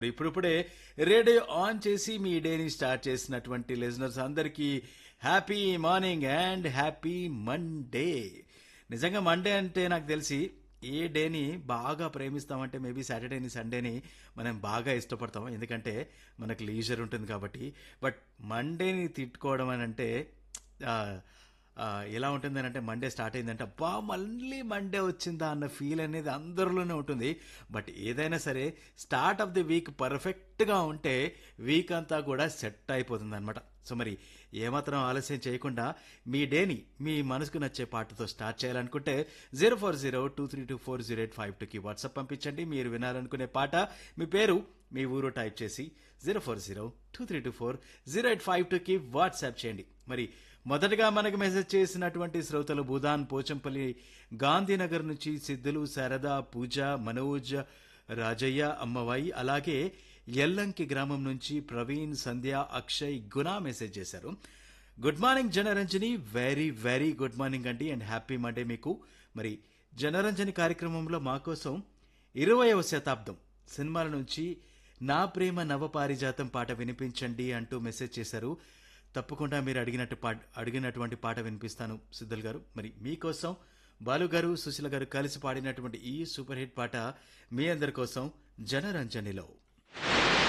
ఇప్పుడిప్పుడే radio on చేసి మీ డేని స్టార్ట్ చేసినటువంటి లిజనర్స్ అందరికీ happy morning and happy Monday నిజంగా మండే అంటే నాకు తెలిసి ఏ డేని బాగా ప్రేమిస్తామంటే మేబీ సాటర్డేని సండేని మనం బాగా ఇష్టపడతాం ఎందుకంటే మనకు లీజర్ ఉంటుంది కాబట్టి బట్ మండేని తిట్టుకోవడం అని అంటే ఆ, ఆ, ఎలా ఉంటుంది అని అంటే మండే స్టార్ట్ అయిందంటే అబ్బా మళ్ళీ మండే వచ్చిందా అన్న ఫీల్ అనేది అందరిలోనే ఉంటుంది బట్ ఏదైనా సరే స్టార్ట్ ఆఫ్ ది వీక్ పర్ఫెక్ట్గా ఉంటే వీక్ అంతా కూడా సెట్ అయిపోతుంది అనమాట సో మరి ఏమాత్రం ఆలస్యం చేయకుండా మీ డేని మీ మనసుకు నచ్చే పాటతో స్టార్ట్ చేయాలనుకుంటే zero four zero two three two four zero eight five టూకి వాట్సాప్ పంపించండి మీరు వినాలనుకునే పాట మీ పేరు మీ ఊరు టైప్ చేసి zero four zero two three two four zero eight five టూకి వాట్సాప్ చేయండి మరి మొదటగా మనకు మెసేజ్ చేసినటువంటి శ్రోతలు భూదాన్ పోచంపల్లి గాంధీనగర్ నుంచి సిద్ధులు శారద పూజ మనోజ్ రాజయ్య అమ్మవాయి అలాగే ఎల్లంకి గ్రామం నుంచి ప్రవీణ్ సంధ్య అక్షయ్ గుణ మెసేజ్ చేశారు good morning Janaranjani very very good morning అండి అండ్ హ్యాపీ మండే మీకు మరి జనరంజని కార్యక్రమంలో మా కోసం ఇరవయవ శతాబ్దం సినిమాల నుంచి నా ప్రేమ నవపారిజాతం పాట వినిపించండి అంటూ మెసేజ్ చేశారు తప్పకుండా మీరు అడిగినట్టు పాట అడిగినటువంటి పాట వినిపిస్తాను సిద్ధల్ గారు మరి మీకోసం బాలు గారు సుశీల గారు కలిసి పాడినటువంటి ఈ సూపర్ హిట్ పాట మీ అందరి కోసం జనరంజనిలో